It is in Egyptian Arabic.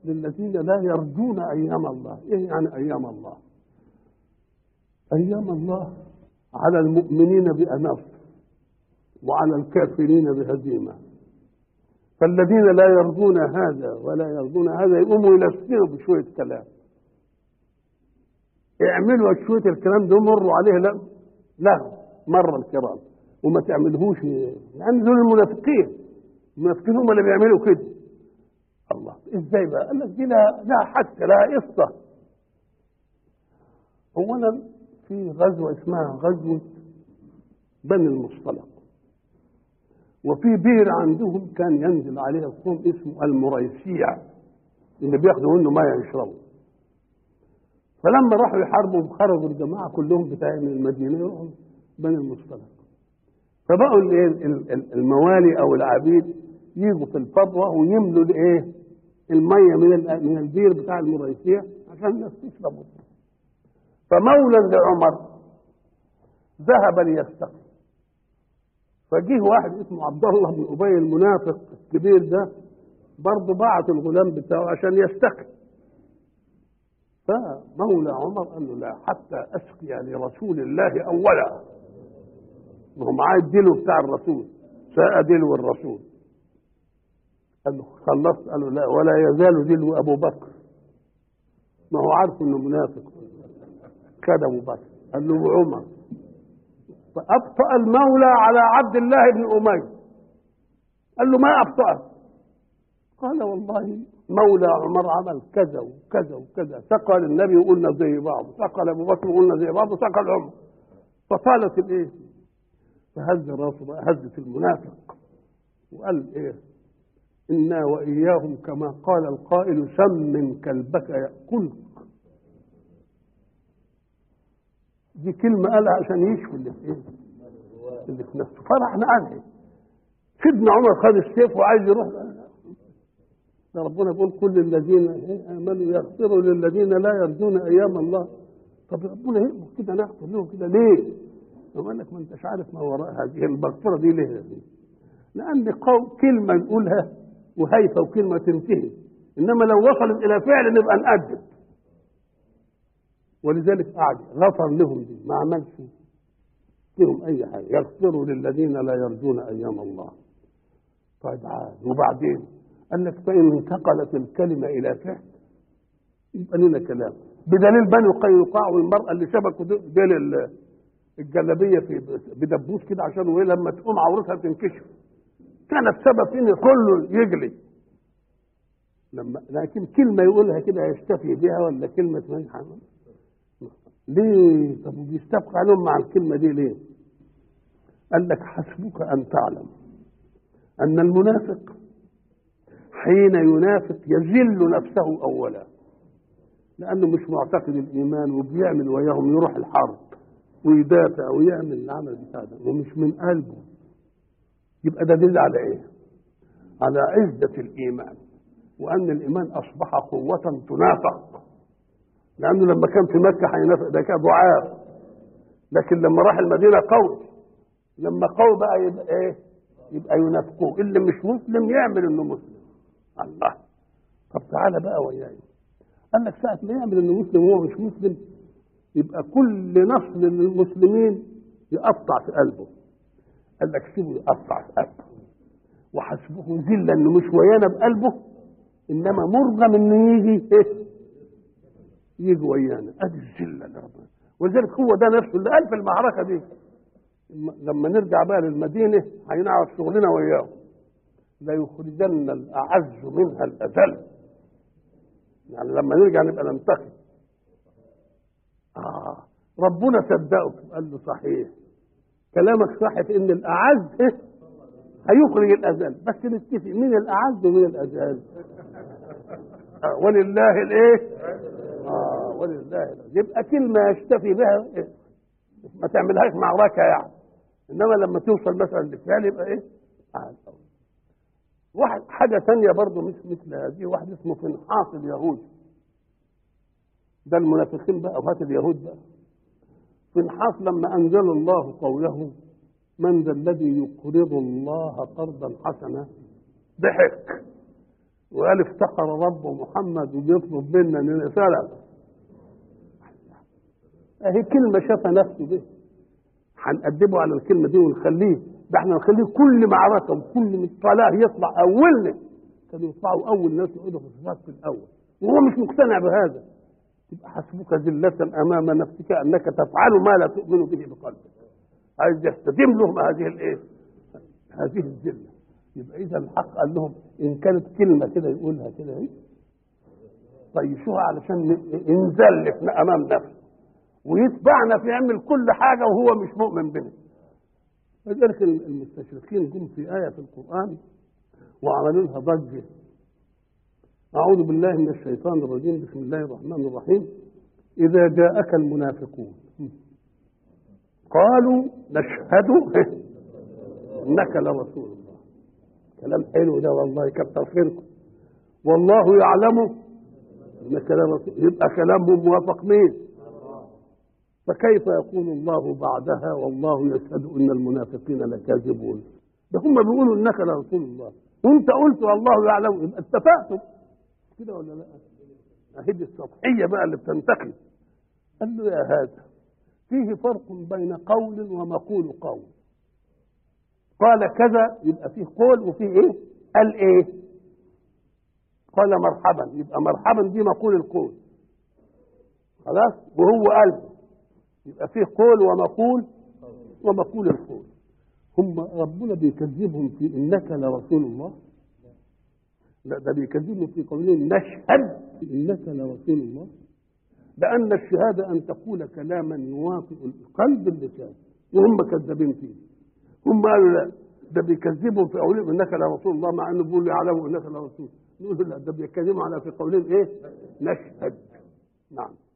للذين لا يرجون ايام الله ايه يعني ايام الله ايام الله على المؤمنين بأنصر وعلى الكافرين بهزيمه فالذين لا يرجون هذا ولا يرجون هذا يقوموا يلفقوا بشويه كلام اعملوا شويه الكلام ده مروا عليه لا لا مر الكرام وما تعملهوش يعني دول المنافقين المنافقين هم اللي بيعملوا كده الله ازاي بقى؟ قال لك دي لها لها حتى لها قصه اولا في غزوه اسمها غزوه بني المصطلق وفي بير عندهم كان ينزل عليها الصوم اسمه المريسيع اللي بياخدوا منه ميه يشربوا فلما راحوا يحاربوا خرجوا الجماعه كلهم بتاع من المدينه يروحوا بني المصطلق فبقوا الموالي او العبيد يجوا في الفضوه ويملوا الايه الميه من من البير بتاع المريسيع عشان الناس تشربوا فمولى لعمر ذهب ليستقي فجيه واحد اسمه عبد الله بن ابي المنافق الكبير ده برضه بعت الغلام بتاعه عشان يستقي فمولى عمر قال له لا حتى اسقي لرسول الله اولا ما هو معاه الدلو بتاع الرسول ساء دلو الرسول قال له خلصت قال له لا ولا يزال دلو ابو بكر ما هو عارف انه منافق خد ابو بكر قال له عمر فابطا المولى على عبد الله بن اميه قال له ما ابطاه قال والله مولى عمر عمل كذا وكذا وكذا سقى للنبي وقلنا زي بعض سقى لابو بكر وقلنا زي بعض وسقى لعمر فطالت الايه فهز راسه بقى هزت المنافق وقال ايه انا واياهم كما قال القائل سمن كلبك ياكلك دي كلمه قالها عشان يشفي اللي في ايه اللي في نفسه فرحنا عنه سيدنا عمر خد السيف وعايز يروح ده ربنا بيقول كل الذين امنوا يغفروا للذين لا يرجون ايام الله طب ربنا يقول كده نغفر لهم كده ليه؟ قال لك ما انتش عارف ما وراء هذه المغفره دي ليه دي؟ لان قول كلمه نقولها وهيفه وكلمه تنتهي انما لو وصلت الى فعل نبقى نأدب ولذلك قعد غفر لهم دي ما عملش لهم اي حاجه يغفروا للذين لا يرجون ايام الله طيب عاد وبعدين قال لك فإن انتقلت الكلمة إلى فعل يبقى لنا كلام بدليل بني قينقاع والمرأة اللي شبكوا ديل الجلابية في بدبوس كده عشان وهي لما تقوم عورتها تنكشف كان السبب ان كله يجلي لما لكن كلمة يقولها كده يشتفي بها ولا كلمة ما ليه طب بيستبقى عليهم مع الكلمة دي ليه؟ قال لك حسبك أن تعلم أن المنافق حين ينافق يذل نفسه اولا لانه مش معتقد الايمان وبيعمل وياهم يروح الحرب ويدافع ويعمل العمل بتاع ده ومش من قلبه يبقى ده دل على ايه؟ على عزة الإيمان وأن الإيمان أصبح قوة تنافق لأنه لما كان في مكة هينافق ده كان ضعاف لكن لما راح المدينة قوي لما قوي بقى يبقى إيه؟ يبقى ينافقوه اللي مش مسلم يعمل إنه مسلم الله طب تعالى بقى وياي قال لك ساعة ما يعمل انه مسلم وهو مش مسلم يبقى كل نصل للمسلمين يقطع في قلبه قال لك سيبه يقطع في قلبه وحسبه ذلة انه مش ويانا بقلبه انما مرغم انه يجي ايه يجي ويانا ادي الذلة لربنا ولذلك هو ده نفسه اللي قال في المعركة دي لما نرجع بقى للمدينة هينعرف شغلنا وياهم ليخرجن الأعز منها الأذل يعني لما نرجع نبقى ننتقم آه ربنا صدقك قال له صحيح كلامك صح في ان الاعز هيخرج الاذل بس نتفق مين الاعز ومين الاذل آه ولله الايه اه ولله الأذل. يبقى كلمه يشتفي بها إيه؟ ما تعملهاش معركه يعني انما لما توصل مثلا لفعل يبقى ايه آه. واحد حاجة تانية برضه مش مثل هذه واحد اسمه فنحاس اليهود ده المنافقين بقى وهات اليهود بقى فنحاس لما أنزل الله قوله من ذا الذي يقرض الله قرضا حسنا ضحك وقال افتقر ربه محمد وبيطلب منا ان نسأله اهي كلمة شافها نفسه به هنقدمه على الكلمة دي ونخليه ده احنا نخليه كل معركة وكل طلاق يطلع أولنا كانوا يطلعوا أول ناس يقعدوا في الصف الأول وهو مش مقتنع بهذا تبقى حسبك ذلة أمام نفسك أنك تفعل ما لا تؤمن به بقلبك عايز يستديم لهم هذه الايه؟ هذه الذلة يبقى إذا الحق قال لهم إن كانت كلمة كده يقولها كده إيه؟ طيشوها علشان نذل أمام نفسه ويتبعنا في يعمل كل حاجة وهو مش مؤمن بنا لذلك المستشرقين جم في آية في القرآن وعملوا لها ضجة أعوذ بالله من الشيطان الرجيم بسم الله الرحمن الرحيم إذا جاءك المنافقون قالوا نشهد إنك لرسول الله كلام حلو ده والله كتر خيركم والله يعلم إنك لرسول يبقى كلامهم موافق مين فكيف يقول الله بعدها والله يشهد ان المنافقين لكاذبون ده هم بيقولوا انك لرسول الله وانت قلت والله يعلم يبقى اتفقتم كده ولا لا؟ اهي دي السطحيه بقى اللي بتنتقل قال له يا هذا فيه فرق بين قول ومقول قول قال كذا يبقى فيه قول وفيه ايه؟ قال ايه؟ قال مرحبا يبقى مرحبا دي مقول القول خلاص وهو قال يبقى فيه قول ومقول ومقول القول هم ربنا بيكذبهم في انك لرسول الله لا ده بيكذبهم في قولهم نشهد انك لرسول الله لان الشهاده ان تقول كلاما يوافق القلب اللسان وهم كذابين فيه هم قالوا لا ده بيكذبهم في قولهم انك لرسول الله مع انه بيقولوا يعلموا انك لرسول نقول لا ده بيكذبوا على في قولهم ايه نشهد نعم